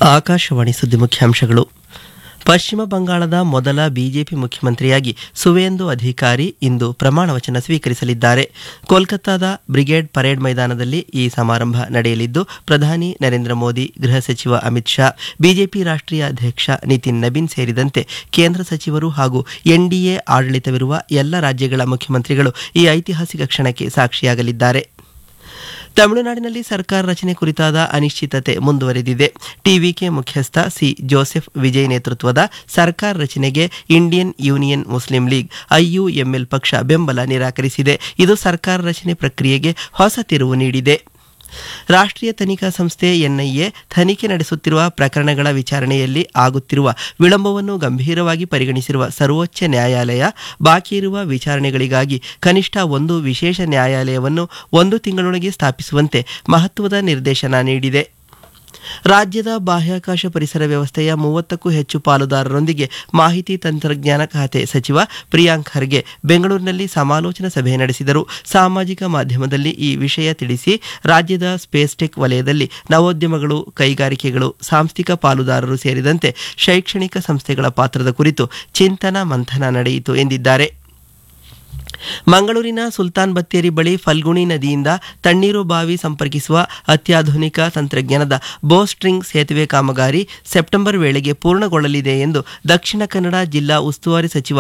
ಆಕಾಶವಾಣಿ ಸುದ್ದಿ ಮುಖ್ಯಾಂಶಗಳು ಪಶ್ಚಿಮ ಬಂಗಾಳದ ಮೊದಲ ಬಿಜೆಪಿ ಮುಖ್ಯಮಂತ್ರಿಯಾಗಿ ಸುವೇಂದು ಅಧಿಕಾರಿ ಇಂದು ಪ್ರಮಾಣ ವಚನ ಸ್ವೀಕರಿಸಲಿದ್ದಾರೆ ಕೋಲ್ಕತ್ತಾದ ಬ್ರಿಗೇಡ್ ಪರೇಡ್ ಮೈದಾನದಲ್ಲಿ ಈ ಸಮಾರಂಭ ನಡೆಯಲಿದ್ದು ಪ್ರಧಾನಿ ನರೇಂದ್ರ ಮೋದಿ ಗೃಹ ಸಚಿವ ಅಮಿತ್ ಶಾ ಬಿಜೆಪಿ ರಾಷ್ಟ್ರೀಯ ಅಧ್ಯಕ್ಷ ನಿತಿನ್ ನಬೀನ್ ಸೇರಿದಂತೆ ಕೇಂದ್ರ ಸಚಿವರು ಹಾಗೂ ಎನ್ಡಿಎ ಆಡಳಿತವಿರುವ ಎಲ್ಲ ರಾಜ್ಯಗಳ ಮುಖ್ಯಮಂತ್ರಿಗಳು ಈ ಐತಿಹಾಸಿಕ ಕ್ಷಣಕ್ಕೆ ಸಾಕ್ಷಿಯಾಗಲಿದ್ದಾರೆ ತಮಿಳುನಾಡಿನಲ್ಲಿ ಸರ್ಕಾರ ರಚನೆ ಕುರಿತಾದ ಅನಿಶ್ಚಿತತೆ ಮುಂದುವರೆದಿದೆ ಟಿವಿಕೆ ಮುಖ್ಯಸ್ಥ ಸಿ ಜೋಸೆಫ್ ವಿಜಯ್ ನೇತೃತ್ವದ ಸರ್ಕಾರ ರಚನೆಗೆ Indian Union Muslim League IUML ಪಕ್ಷ ಬೆಂಬಲ ನಿರಾಕರಿಸಿದೆ ಇದು ಸರ್ಕಾರ ರಚನೆ ಪ್ರಕ್ರಿಯೆಗೆ ಹೊಸ ತಿರುವು ನೀಡಿದೆ ರಾಷ್ಟ್ರೀಯ ತನಿಖಾ ಸಂಸ್ಥೆ ಎನ್ಐಎ ತನಿಖೆ ನಡೆಸುತ್ತಿರುವ ಪ್ರಕರಣಗಳ ವಿಚಾರಣೆಯಲ್ಲಿ ಆಗುತ್ತಿರುವ ವಿಳಂಬವನ್ನು ಗಂಭೀರವಾಗಿ ಪರಿಗಣಿಸಿರುವ ಸರ್ವೋಚ್ಚ ನ್ಯಾಯಾಲಯ ಬಾಕಿ ಇರುವ ವಿಚಾರಣೆಗಳಿಗಾಗಿ ಕನಿಷ್ಠ ಒಂದು ವಿಶೇಷ ನ್ಯಾಯಾಲಯವನ್ನು ಒಂದು ತಿಂಗಳೊಳಗೆ ಸ್ಥಾಪಿಸುವಂತೆ ಮಹತ್ವದ ನಿರ್ದೇಶನ ನೀಡಿದೆ ರಾಜ್ಯದ ಬಾಹ್ಯಾಕಾಶ ಪರಿಸರ ವ್ಯವಸ್ಥೆಯ ಮೂವತ್ತಕ್ಕೂ ಹೆಚ್ಚು ಪಾಲುದಾರರೊಂದಿಗೆ ಮಾಹಿತಿ ತಂತ್ರಜ್ಞಾನ ಖಾತೆ ಸಚಿವ ಪ್ರಿಯಾಂಕ್ ಖರ್ಗೆ ಬೆಂಗಳೂರಿನಲ್ಲಿ ಸಮಾಲೋಚನಾ ಸಭೆ ನಡೆಸಿದರು ಸಾಮಾಜಿಕ ಮಾಧ್ಯಮದಲ್ಲಿ ಈ ವಿಷಯ ತಿಳಿಸಿ ರಾಜ್ಯದ ಸ್ಪೇಸ್ ಟೆಕ್ ವಲಯದಲ್ಲಿ ನವೋದ್ಯಮಗಳು ಕೈಗಾರಿಕೆಗಳು ಸಾಂಸ್ಥಿಕ ಪಾಲುದಾರರು ಸೇರಿದಂತೆ ಶೈಕ್ಷಣಿಕ ಸಂಸ್ಥೆಗಳ ಪಾತ್ರದ ಕುರಿತು ಚಿಂತನ ಮಂಥನ ನಡೆಯಿತು ಎಂದಿದ್ದಾರೆ ಮಂಗಳೂರಿನ ಸುಲ್ತಾನ್ ಬತ್ತೇರಿ ಬಳಿ ಫಲ್ಗುಣಿ ನದಿಯಿಂದ ತಣ್ಣೀರು ಬಾವಿ ಸಂಪರ್ಕಿಸುವ ಅತ್ಯಾಧುನಿಕ ತಂತ್ರಜ್ಞಾನದ ಬೋಸ್ಟ್ರಿಂಗ್ ಸೇತುವೆ ಕಾಮಗಾರಿ ಸೆಪ್ಟೆಂಬರ್ ವೇಳೆಗೆ ಪೂರ್ಣಗೊಳ್ಳಲಿದೆ ಎಂದು ದಕ್ಷಿಣ ಕನ್ನಡ ಜಿಲ್ಲಾ ಉಸ್ತುವಾರಿ ಸಚಿವ